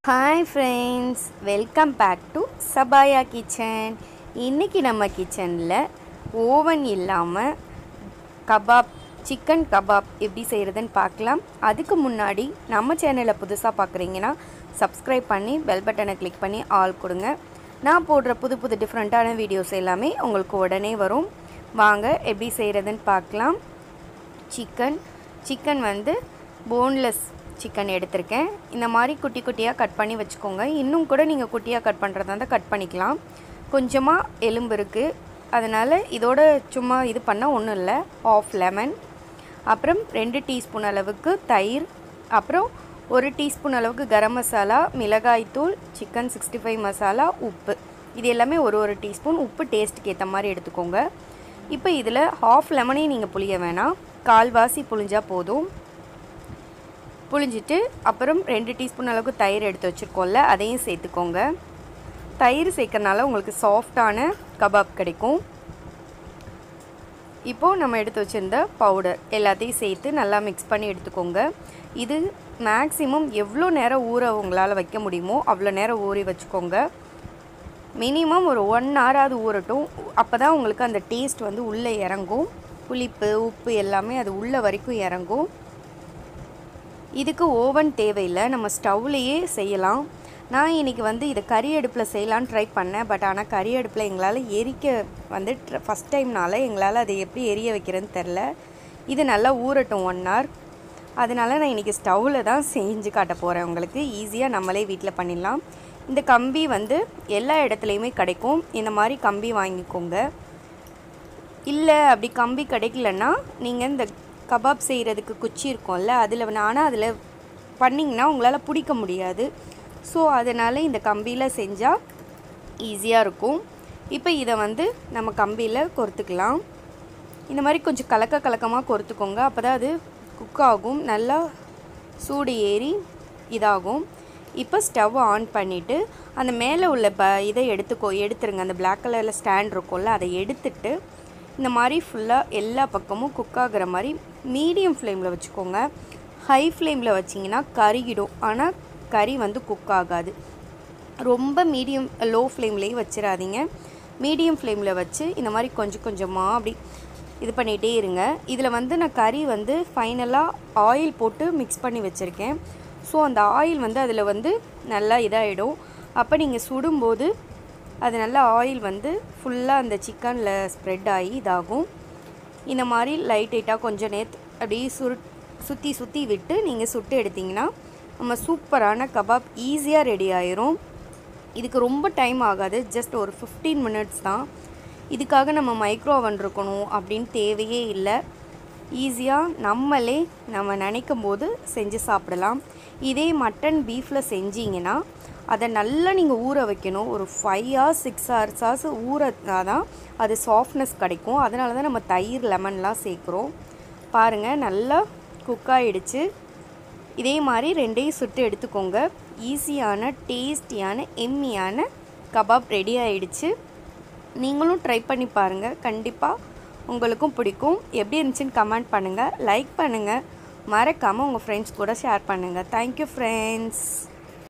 hi friends welcome back to சபாயா kitchen இன்றைக்கி நம்ம கிச்சனில் ஓவன் இல்லாமல் கபாப் சிக்கன் கபாப் எப்படி செய்கிறதுன்னு பார்க்கலாம் அதுக்கு முன்னாடி நம்ம சேனலை புதுசாக பார்க்குறீங்கன்னா சப்ஸ்கிரைப் பண்ணி பெல் பட்டனை கிளிக் பண்ணி ஆல் கொடுங்க நான் போடுற புது புது டிஃப்ரெண்ட்டான வீடியோஸ் எல்லாமே உங்களுக்கு உடனே வரும் வாங்க எப்படி செய்கிறதுன்னு பார்க்கலாம் சிக்கன் சிக்கன் வந்து போன்லெஸ் சிக்கன் எடுத்திருக்கேன் இந்த மாதிரி குட்டி குட்டியாக கட் பண்ணி வச்சுக்கோங்க இன்னும் கூட நீங்கள் குட்டியாக கட் பண்ணுறதா இருந்தால் கட் பண்ணிக்கலாம் கொஞ்சமாக எலும்பு இருக்குது அதனால் இதோட சும்மா இது பண்ணால் ஒன்றும் இல்லை ஆஃப் லெமன் அப்புறம் ரெண்டு டீஸ்பூன் அளவுக்கு தயிர் அப்புறம் ஒரு டீஸ்பூன் அளவுக்கு கரம் மசாலா மிளகாய்த்தூள் சிக்கன் சிக்ஸ்டி ஃபைவ் மசாலா உப்பு இது எல்லாமே ஒரு ஒரு டீஸ்பூன் உப்பு டேஸ்ட்டுக்கு ஏற்ற மாதிரி எடுத்துக்கோங்க இப்போ இதில் ஹாஃப் லெமனையும் நீங்கள் புளிய வேணாம் கால்வாசி புளிஞ்சால் போதும் புளிஞ்சிட்டு அப்புறம் ரெண்டு டீஸ்பூன் அளவுக்கு தயிர் எடுத்து வச்சுருக்கோம்ல அதையும் சேர்த்துக்கோங்க தயிர் சேர்க்கறனால உங்களுக்கு சாஃப்டான கபாப் கிடைக்கும் இப்போது நம்ம எடுத்து வச்சுருந்த பவுடர் எல்லாத்தையும் சேர்த்து நல்லா மிக்ஸ் பண்ணி எடுத்துக்கோங்க இது மேக்ஸிமம் எவ்வளோ நேரம் ஊற உங்களால் வைக்க முடியுமோ அவ்வளோ நேரம் ஊறி வச்சுக்கோங்க மினிமம் ஒரு ஒன் ஹவராவது ஊறட்டும் அப்போ தான் உங்களுக்கு அந்த டேஸ்ட் வந்து உள்ளே இறங்கும் புளிப்பு உப்பு எல்லாமே அது உள்ளே வரைக்கும் இறங்கும் இதுக்கு ஓவன் தேவையில்லை நம்ம ஸ்டவ்லேயே செய்யலாம் நான் இன்றைக்கி வந்து இதை கறி அடுப்பில் செய்யலான்னு ட்ரை பண்ணேன் பட் ஆனால் கறி அடுப்பில் எங்களால் எரிக்க வந்து ஃபஸ்ட் டைம்னால எங்களால் அதை எப்படி எரிய வைக்கிறதுன்னு தெரில இது நல்லா ஊறட்டும் ஒன் ஹவர் அதனால நான் இன்றைக்கி ஸ்டவ்வில் தான் செஞ்சு காட்ட போகிறேன் உங்களுக்கு ஈஸியாக நம்மளே வீட்டில் பண்ணிடலாம் இந்த கம்பி வந்து எல்லா இடத்துலையுமே கிடைக்கும் இந்த மாதிரி கம்பி வாங்கிக்கோங்க இல்லை அப்படி கம்பி கிடைக்கலன்னா நீங்கள் இந்த கபாப் செய்கிறதுக்கு குச்சி இருக்கும்ல அதில் ஆனால் அதில் பண்ணிங்கன்னா உங்களால் பிடிக்க முடியாது ஸோ அதனால் இந்த கம்பியில் செஞ்சால் ஈஸியாக இருக்கும் இப்போ இதை வந்து நம்ம கம்பியில் கொறுத்துக்கலாம் இந்த மாதிரி கொஞ்சம் கலக்க கலக்கமாக கொறுத்துக்கோங்க அப்போ தான் அது குக் ஆகும் நல்லா சூடு ஏறி இதாகும் இப்போ ஸ்டவ் ஆன் பண்ணிவிட்டு அந்த மேலே உள்ள ப இதை எடுத்துக்கோ எடுத்துருங்க அந்த பிளாக் கலரில் ஸ்டாண்ட் இருக்கும்ல அதை எடுத்துட்டு இந்த மாதிரி ஃபுல்லாக எல்லா பக்கமும் குக் ஆகிற மாதிரி மீடியம் ஃப்ளேமில் வச்சுக்கோங்க ஹை ஃப்ளேமில் வச்சிங்கன்னா கருகிடும் ஆனால் கறி வந்து குக் ஆகாது ரொம்ப மீடியம் லோ ஃப்ளேம்லேயும் வச்சிடாதீங்க மீடியம் ஃப்ளேமில் வச்சு இந்த மாதிரி கொஞ்சம் கொஞ்சமாக அப்படி இது பண்ணிகிட்டே இருங்க இதில் வந்து நான் கறி வந்து ஃபைனலாக ஆயில் போட்டு மிக்ஸ் பண்ணி வச்சுருக்கேன் ஸோ அந்த ஆயில் வந்து அதில் வந்து நல்லா இதாகிடும் அப்போ நீங்கள் சுடும்போது அது நல்லா ஆயில் வந்து ஃபுல்லாக அந்த சிக்கனில் ஸ்ப்ரெட் ஆகி இதாகும் இந்த மாதிரி லைட் லைட்டாக கொஞ்சம் நேர்த்து அப்படியே சுரு சுற்றி சுற்றி விட்டு நீங்கள் சுட்டு எடுத்திங்கன்னா நம்ம சூப்பரான கபாப் ஈஸியாக ரெடி ஆயிரும் இதுக்கு ரொம்ப டைம் ஆகாது ஜஸ்ட் ஒரு ஃபிஃப்டீன் மினிட்ஸ் தான் இதுக்காக நம்ம மைக்ரோ ஓவன் இருக்கணும் அப்படின்னு தேவையே இல்லை ஈஸியாக நம்மளே நம்ம நினைக்கும் போது செஞ்சு சாப்பிடலாம் இதே மட்டன் பீஃபில் செஞ்சீங்கன்னா அதை நல்லா நீங்கள் ஊற வைக்கணும் ஒரு five hours six hours hours ஊறனா தான் அது சாஃப்ட்னஸ் கிடைக்கும் அதனால தான் நம்ம தயிர் லெமன்லாம் சேர்க்குறோம் பாருங்கள் நல்லா குக் ஆகிடுச்சு இதே மாதிரி ரெண்டையும் சுட்டு எடுத்துக்கோங்க ஈஸியான டேஸ்டியான எம்மியான கபாப் ரெடி ஆகிடுச்சு நீங்களும் ட்ரை பண்ணி பாருங்கள் கண்டிப்பாக உங்களுக்கும் பிடிக்கும் எப்படி இருந்துச்சுன்னு கமெண்ட் பண்ணுங்கள் லைக் பண்ணுங்கள் மறக்காமல் உங்கள் ஃப்ரெண்ட்ஸ் கூட ஷேர் பண்ணுங்கள் தேங்க்யூ ஃப்ரெண்ட்ஸ்